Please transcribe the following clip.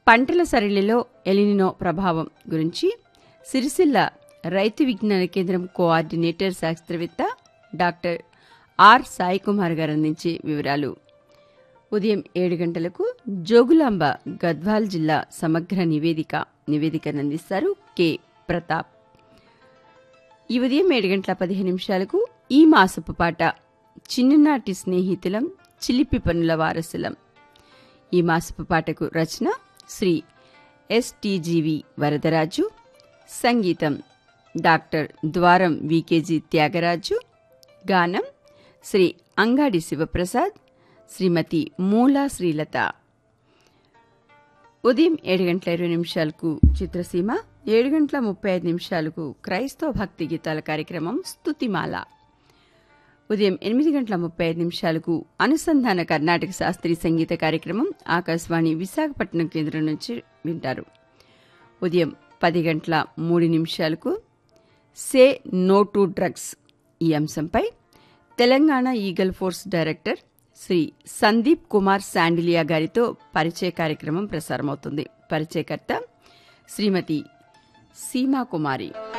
పంటల సరళిలో ఎలినినో ప్రభావం గురించి సిరిసిల్ల రైతు విజ్ఞాన కేంద్రం కోఆర్డినేటర్ శాస్త్రవేత్త డాక్టర్ ఆర్ సాయి కుమార్ గారు అందించే వివరాలు ఉదయం ఏడు గంటలకు జోగులాంబ గద్వాల్ జిల్లా సమగ్ర నివేదిక నివేదికను అందిస్తారు కె ప్రతాప్ ఈ ఉదయం ఏడు గంటల పదిహేను నిమిషాలకు ఈ మాసపు పాట చిన్ననాటి స్నేహితులం చిలిపి పనుల వారసులం ఈ మాసపు పాటకు రచన శ్రీ ఎస్టీజీవి వరదరాజు సంగీతం డాక్టర్ ద్వారం వికేజీ త్యాగరాజు గానం శ్రీ అంగాడి శివప్రసాద్ శ్రీమతి మూలా శ్రీలత ఉదయం ఏడు గంటల ఇరవై నిమిషాలకు చిత్రసీమ ఏడు గంటల ముప్పై ఐదు నిమిషాలకు క్రైస్తవ భక్తి గీతాల కార్యక్రమం స్తుతిమాల ఉదయం ఎనిమిది గంటల ముప్పై ఐదు నిమిషాలకు అనుసంధాన కర్ణాటక శాస్త్రీయ సంగీత కార్యక్రమం ఆకాశవాణి విశాఖపట్నం కేంద్రం నుంచి వింటారు ఉదయం పది గంటల మూడు నిమిషాలకు సే నో టు డ్రగ్స్ ఈ అంశంపై Telangana Eagle Force director Shri Sandeep Kumar Shandilya గారితో పరిచయ కార్యక్రమం ప్రసారమవుతుంది పరిచయకర్త శ్రీమతి సీమా కుమారి